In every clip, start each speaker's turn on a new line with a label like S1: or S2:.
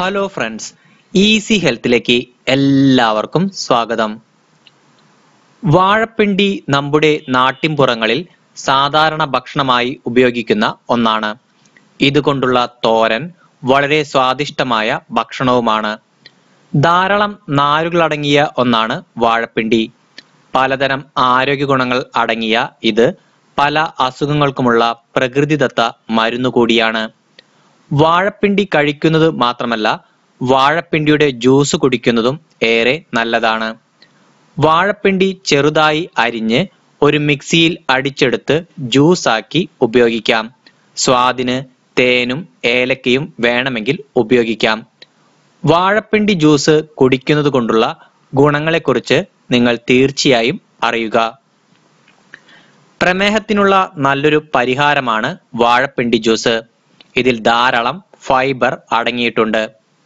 S1: hello friends easy ഹെൽത്തിലേക്ക് എല്ലാവർക്കും സ്വാഗതം വാഴപ്പിണ്ടി നമ്മുടെ നാട്ടിൻപുറങ്ങളിൽ സാധാരണ ഭക്ഷണമായി ഉപയോഗിക്കുന്ന ഒന്നാണ് ഇതുകൊണ്ടുള്ള തോരൻ വളരെ സ്വാദിഷ്ടമായ ഭക്ഷണവുമാണ് ധാരാളം നാരുകളടങ്ങിയ ഒന്നാണ് വാഴപ്പിണ്ടി പലതരം ആരോഗ്യ ഗുണങ്ങൾ അടങ്ങിയ ഇത് പല അസുഖങ്ങൾക്കുമുള്ള പ്രകൃതിദത്ത മരുന്നു കൂടിയാണ് വാഴപ്പിണ്ടി കഴിക്കുന്നത് മാത്രമല്ല വാഴപ്പിണ്ടിയുടെ ജ്യൂസ് കുടിക്കുന്നതും ഏറെ നല്ലതാണ് വാഴപ്പിണ്ടി ചെറുതായി അരിഞ്ഞ് ഒരു മിക്സിയിൽ അടിച്ചെടുത്ത് ജ്യൂസാക്കി ഉപയോഗിക്കാം സ്വാദിന് തേനും ഏലക്കയും വേണമെങ്കിൽ ഉപയോഗിക്കാം വാഴപ്പിണ്ടി ജ്യൂസ് കുടിക്കുന്നത് കൊണ്ടുള്ള ഗുണങ്ങളെക്കുറിച്ച് നിങ്ങൾ തീർച്ചയായും അറിയുക പ്രമേഹത്തിനുള്ള നല്ലൊരു പരിഹാരമാണ് വാഴപ്പിണ്ടി ജ്യൂസ് ഇതിൽ ധാരാളം ഫൈബർ അടങ്ങിയിട്ടുണ്ട്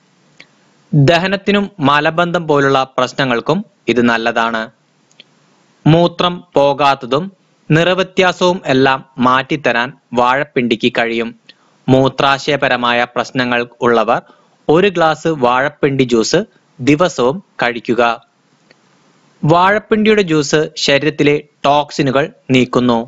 S1: ദഹനത്തിനും മലബന്ധം പോലുള്ള പ്രശ്നങ്ങൾക്കും ഇത് നല്ലതാണ് മൂത്രം പോകാത്തതും നിറവ്യത്യാസവും എല്ലാം മാറ്റിത്തരാൻ വാഴപ്പിണ്ടിക്ക് കഴിയും മൂത്രാശയപരമായ പ്രശ്നങ്ങൾ ഉള്ളവർ ഒരു ഗ്ലാസ് വാഴപ്പിണ്ടി ജ്യൂസ് ദിവസവും കഴിക്കുക വാഴപ്പിണ്ടിയുടെ ജ്യൂസ് ശരീരത്തിലെ ടോക്സിനുകൾ നീക്കുന്നു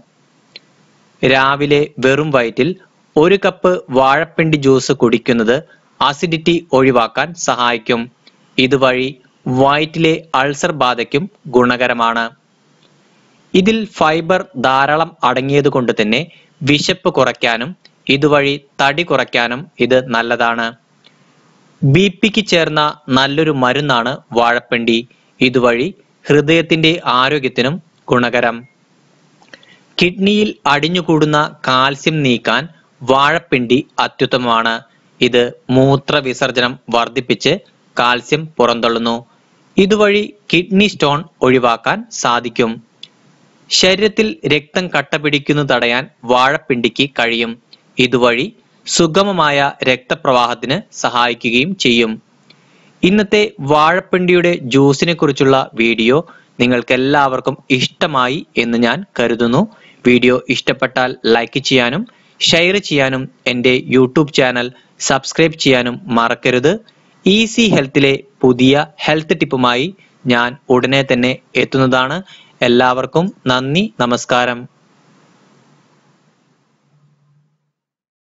S1: രാവിലെ വെറും വയറ്റിൽ ഒരു കപ്പ് വാഴപ്പിണ്ടി ജ്യൂസ് കുടിക്കുന്നത് അസിഡിറ്റി ഒഴിവാക്കാൻ സഹായിക്കും ഇതുവഴി വയറ്റിലെ അൾസർ ബാധയ്ക്കും ഗുണകരമാണ് ഇതിൽ ഫൈബർ ധാരാളം അടങ്ങിയത് കൊണ്ട് തന്നെ വിശപ്പ് കുറയ്ക്കാനും ഇതുവഴി തടി കുറയ്ക്കാനും ഇത് നല്ലതാണ് ബി പിക്ക് ചേർന്ന നല്ലൊരു മരുന്നാണ് വാഴപ്പിണ്ടി ഇതുവഴി ഹൃദയത്തിന്റെ ആരോഗ്യത്തിനും ഗുണകരം കിഡ്നിയിൽ അടിഞ്ഞുകൂടുന്ന കാൽസ്യം നീക്കാൻ വാഴപ്പിണ്ടി അത്യുത്തമമാണ് ഇത് മൂത്ര വിസർജനം വർദ്ധിപ്പിച്ച് കാൽസ്യം പുറന്തള്ളുന്നു ഇതുവഴി കിഡ്നി സ്റ്റോൺ ഒഴിവാക്കാൻ സാധിക്കും ശരീരത്തിൽ രക്തം കട്ടപിടിക്കുന്നു തടയാൻ വാഴപ്പിണ്ടിക്ക് കഴിയും ഇതുവഴി സുഗമമായ രക്തപ്രവാഹത്തിന് സഹായിക്കുകയും ചെയ്യും ഇന്നത്തെ വാഴപ്പിണ്ടിയുടെ ജ്യൂസിനെ കുറിച്ചുള്ള വീഡിയോ നിങ്ങൾക്ക് എല്ലാവർക്കും ഇഷ്ടമായി എന്ന് ഞാൻ കരുതുന്നു വീഡിയോ ഇഷ്ടപ്പെട്ടാൽ ലൈക്ക് ചെയ്യാനും ഷെയർ ചെയ്യാനും എൻ്റെ യൂട്യൂബ് ചാനൽ സബ്സ്ക്രൈബ് ചെയ്യാനും മറക്കരുത് ഈസി ഹെൽത്തിലെ പുതിയ ഹെൽത്ത് ടിപ്പുമായി ഞാൻ ഉടനെ തന്നെ എത്തുന്നതാണ് എല്ലാവർക്കും നന്ദി നമസ്കാരം